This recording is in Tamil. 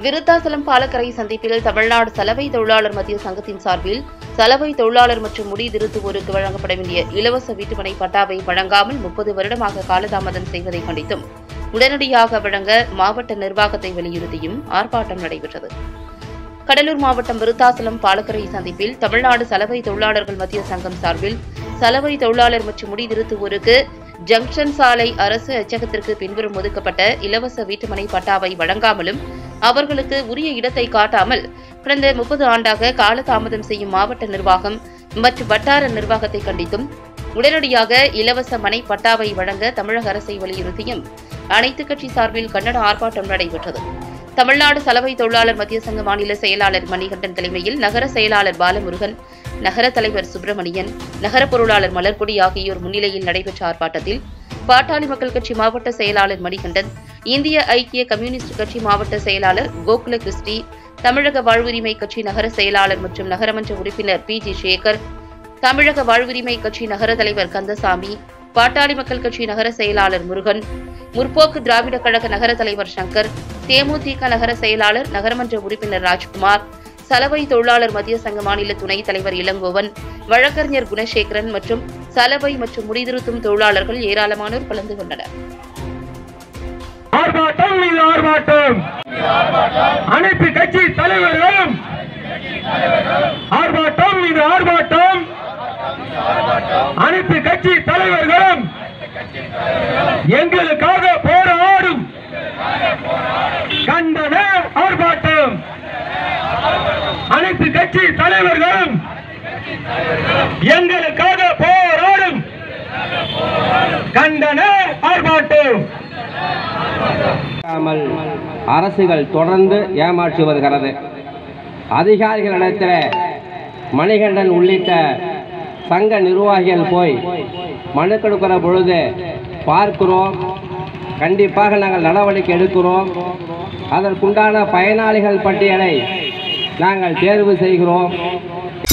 விருத்தாசலம் பாலக்கரை சந்திப்பில் தமிழ்நாடு சலவை தொழிலாளர் மத்திய சங்கத்தின் சார்பில் சலவை தொழிலாளர் மற்றும் முடி திருத்துவோருக்கு வழங்கப்பட வேண்டிய இலவச வீட்டுமனை பட்டாவை வழங்காமல் முப்பது வருடமாக காலதாமதம் செய்வதை கண்டித்தும் உடனடியாக வழங்க மாவட்ட நிர்வாகத்தை வலியுறுத்தியும் ஆர்ப்பாட்டம் நடைபெற்றது கடலூர் மாவட்டம் விருத்தாசலம் பாலக்கரை சந்திப்பில் தமிழ்நாடு சலவை தொழிலாளர்கள் மத்திய சங்கம் சார்பில் சலவை தொழிலாளர் மற்றும் முடி திருத்துவோருக்கு ஜங்ஷன் சாலை அரசு அச்சகத்திற்கு பின்வரும் ஒதுக்கப்பட்ட இலவச வீட்டுமனை பட்டாவை வழங்காமலும் அவர்களுக்கு உரிய இடத்தை காட்டாமல் கடந்த முப்பது ஆண்டாக காலதாமதம் செய்யும் மாவட்ட நிர்வாகம் மற்றும் வட்டார நிர்வாகத்தை கண்டித்தும் உடனடியாக இலவச மனை பட்டாவை வழங்க தமிழக அரசை வலியுறுத்தியும் அனைத்துக் கட்சி சார்பில் கண்டன ஆர்ப்பாட்டம் நடைபெற்றது தமிழ்நாடு சலவை தொழிலாளர் மத்திய சங்க மாநில செயலாளர் மணிகண்டன் தலைமையில் நகர செயலாளர் பாலமுருகன் நகர தலைவர் சுப்பிரமணியன் நகர பொருளாளர் மலர்கொடி ஆகியோர் முன்னிலையில் நடைபெற்ற ஆர்ப்பாட்டத்தில் பாட்டாளி மக்கள் கட்சி மாவட்ட செயலாளர் மணிகண்டன் இந்திய ஐக்கிய கம்யூனிஸ்ட் கட்சி மாவட்ட செயலாளர் கோகுல கிறிஸ்டி தமிழக வாழ்வுரிமை கட்சி நகர செயலாளர் மற்றும் நகரமன்ற உறுப்பினர் பி ஜி சேகர் தமிழக வாழ்வுரிமை கட்சி நகர தலைவர் கந்தசாமி பாட்டாளி மக்கள் கட்சி நகர செயலாளர் முருகன் முற்போக்கு திராவிட கழக நகர தலைவர் சங்கர் தேமுதிக நகர செயலாளர் நகரமன்ற உறுப்பினர் ராஜ்குமார் சலவை தொழிலாளர் மத்திய சங்க மாநில துணைத் தலைவர் இளங்கோவன் வழக்கறிஞர் குணசேகரன் மற்றும் சலவை மற்றும் முடிதிருத்தும் தொழிலாளர்கள் ஏராளமானோர் கலந்து கொண்டனர் ஆர்ப்பாட்டம் மீது ஆர்ப்பாட்டம் அனைத்து கட்சி தலைவர்களும் ஆர்ப்பாட்டம் மீது ஆர்ப்பாட்டம் அனைத்து கட்சி தலைவர்களும் எங்களுக்காக போராடும் கண்டன ஆர்ப்பாட்டம் அனைத்து கட்சி தலைவர்களும் எங்களுக்காக போராடும் கண்டன ஆர்ப்பாட்டம் இல்லாமல் அரசுகள் தொடர்ந்து ஏமாற்றி வருகிறது அதிகாரிகளிடத்தில் மணிகண்டன் உள்ளிட்ட சங்க நிர்வாகிகள் போய் மனு கொடுக்கிற பொழுது பார்க்கிறோம் கண்டிப்பாக நாங்கள் நடவடிக்கை எடுக்கிறோம் அதற்குண்டான பயனாளிகள் பட்டியலை நாங்கள் தேர்வு செய்கிறோம்